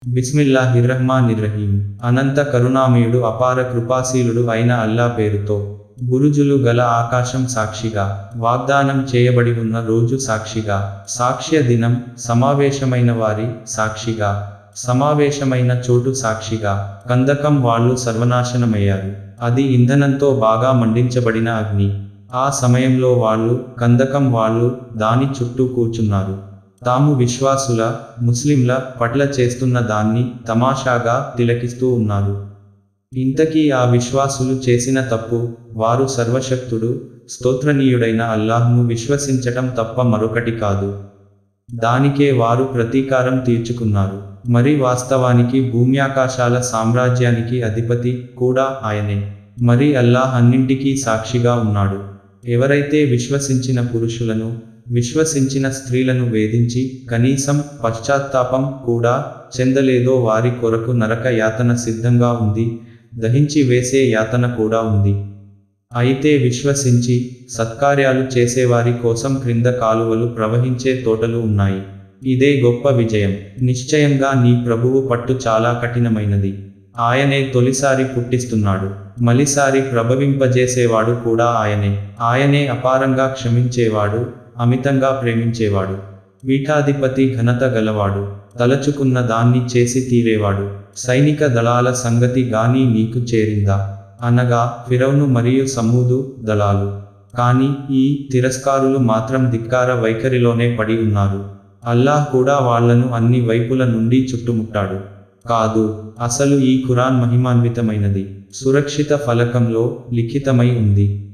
బిస్మిల్లాహిర్రహ్మానిర్రహీం అనంత కరుణామయుడు అపార కృపాశీలుడు అయిన అల్లా పేరుతో బురుజులు గల ఆకాశం సాక్షిగా వాగ్దానం చేయబడి ఉన్న రోజు సాక్షిగా సాక్ష్య దినం సమావేశమైన వారి సాక్షిగా సమావేశమైన చోటు సాక్షిగా కందకం వాళ్ళు సర్వనాశనమయ్యారు అది ఇంధనంతో బాగా మండించబడిన అగ్ని ఆ సమయంలో వాళ్ళు కందకం వాళ్ళు దాని చుట్టూ కూర్చున్నారు తాము విశ్వాసుల ముస్లింల పట్ల చేస్తున్న దాన్ని తమాషాగా తిలకిస్తూ ఉన్నారు ఇంతకీ ఆ విశ్వాసులు చేసిన తప్పు వారు సర్వశక్తుడు స్తోత్రనీయుడైన అల్లాహ్ను విశ్వసించటం తప్ప మరొకటి కాదు దానికే వారు ప్రతీకారం తీర్చుకున్నారు మరి వాస్తవానికి భూమ్యాకాశాల సామ్రాజ్యానికి అధిపతి కూడా ఆయనే మరి అల్లాహ్ అన్నింటికీ సాక్షిగా ఉన్నాడు ఎవరైతే విశ్వసించిన పురుషులను విశ్వసించిన స్త్రీలను వేధించి కనీసం పశ్చాత్తాపం కూడా చెందలేదో వారి కొరకు నరక యాతన సిద్ధంగా ఉంది దహించి వేసే యాతన కూడా ఉంది అయితే విశ్వసించి సత్కార్యాలు చేసేవారి కోసం క్రింద కాలువలు ప్రవహించే తోటలు ఉన్నాయి ఇదే గొప్ప విజయం నిశ్చయంగా నీ ప్రభువు పట్టు చాలా కఠినమైనది ఆయనే తొలిసారి పుట్టిస్తున్నాడు మలిసారి ప్రభవింపజేసేవాడు కూడా ఆయనే ఆయనే అపారంగా క్షమించేవాడు అమితంగా ప్రేమించేవాడు పీఠాధిపతి ఘనత గలవాడు తలచుకున్న దాన్ని చేసి తీరేవాడు సైనిక దళాల సంగతి గాని నీకు చేరిందా అనగా ఫిరౌను మరియు సమూదు దళాలు కానీ ఈ తిరస్కారులు మాత్రం ధిక్కార వైఖరిలోనే పడి ఉన్నారు అల్లాహ్ కూడా వాళ్లను అన్ని వైపుల నుండి చుట్టుముట్టాడు కాదు అసలు ఈ ఖురాన్ మహిమాన్వితమైనది సురక్షిత ఫలకంలో లిఖితమై ఉంది